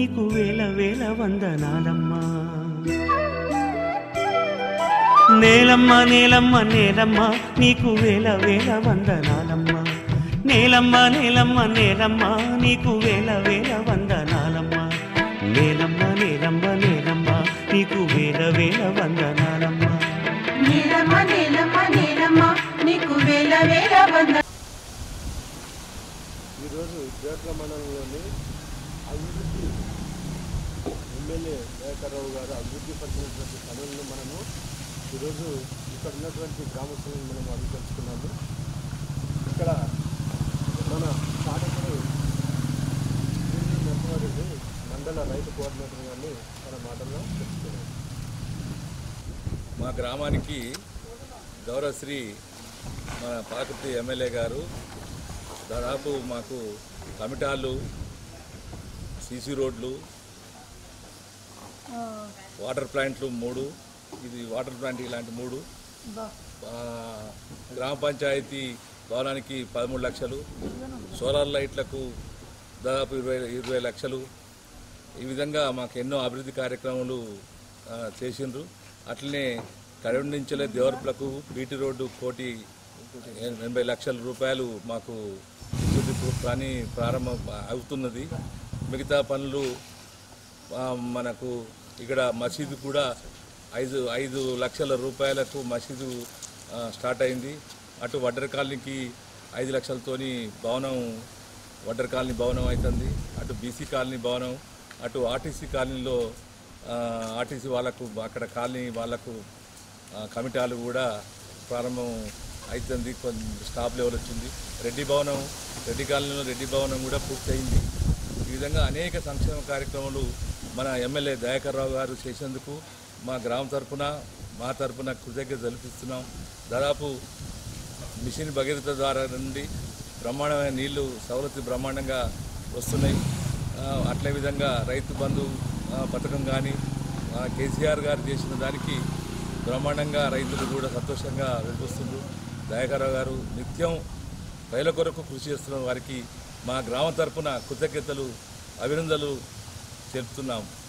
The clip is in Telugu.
నీకు వేల వేల వందనాలమ్మా నేలమ్మ నేలమ్మ నేలమ్మ నీకు వేల వేల వందనాలమ్మా నేలమ్మ నేలమ్మ నేలమ్మ నీకు వేల వేల వందనాలమ్మా నేలమ్మ నేలమ్మ నేలమ్మ నీకు వేల వేల వందనాలమ్మా నీలమ్మ నీలమ్మ నీలమ్మ నీకు వేల వేల వంద ఈరోజు పేట్ల మండలంలోని అభివృద్ధి ఎమ్మెల్యే దయాకర్రావు గారు అభివృద్ధి పరిచినటువంటి పనులను మనము ఈరోజు ఇక్కడ ఉన్నటువంటి గ్రామస్తులను మనం అడిగి తెలుసుకున్నాము ఇక్కడ మన స్థానికుడు శ్రీ నరసింహారెడ్డి మండల రైతు కోఆర్డినేటర్ గారిని మన మాటల్లో తెలుసుకున్నాం మా గ్రామానికి గౌరవశ్రీ మన పాకుర్తి ఎమ్మెల్యే గారు దాదాపు మాకు కమిటాలు సీసీ రోడ్లు వాటర్ ప్లాంట్లు మూడు ఇది వాటర్ ప్లాంట్ ఇలాంటి మూడు ఆ, గ్రామ పంచాయతీ భవనానికి పదమూడు లక్షలు సోలార్ లైట్లకు దాదాపు ఇరవై ఇరవై లక్షలు ఈ విధంగా మాకు ఎన్నో అభివృద్ధి కార్యక్రమాలు ఆ, చేసిండ్రు అట్లనే కడవ నుంచలే దేవరపులకు బీటీ రోడ్డు కోటి ఎనభై లక్షల రూపాయలు మాకు విద్యుత్ పని ప్రారంభం అవుతున్నది మిగతా పనులు ఆ, మనకు ఇక్కడ మసీదు కూడా ఐదు ఐదు లక్షల రూపాయలకు మసీదు ఆ, స్టార్ట్ అయింది అటు వడ్డర కాలనీకి ఐదు లక్షలతోని భవనం వడ్డర కాలనీ భవనం అవుతుంది అటు బీసీ కాలనీ భవనం అటు ఆర్టీసీ కాలనీలో ఆ, ఆర్టీసీ వాళ్ళకు అక్కడ కాలనీ వాళ్ళకు ఆ, కమిటాలు కూడా ప్రారంభం అవుతుంది కొన్ని స్టాప్ లెవెల్ వచ్చింది రెడ్డి భవనం రెడ్డి కాలనీలో రెడ్డి భవనం కూడా పూర్తయింది ఈ విధంగా అనేక సంక్షేమ కార్యక్రమాలు మన ఎమ్మెల్యే దయాకర్ రావు గారు చేసేందుకు మా గ్రామం తరపున మా తరపున కృతజ్ఞత తెలిపిస్తున్నాం దాదాపు మిషన్ భగీరథ ద్వారా నుండి బ్రహ్మాండమైన నీళ్లు సవలతి బ్రహ్మాండంగా వస్తున్నాయి ఆ, అట్లే విధంగా రైతు బంధు ఆ, పథకం కానీ కేసీఆర్ గారు చేసిన దానికి బ్రహ్మాండంగా రైతులు కూడా సంతోషంగా వెళ్ళిపోస్తుండ్రు దయాకరావు గారు నిత్యం ప్రజల కొరకు కృషి చేస్తున్న వారికి మా గ్రామం తరపున కృతజ్ఞతలు అభినందనలు తెలుపుతున్నాం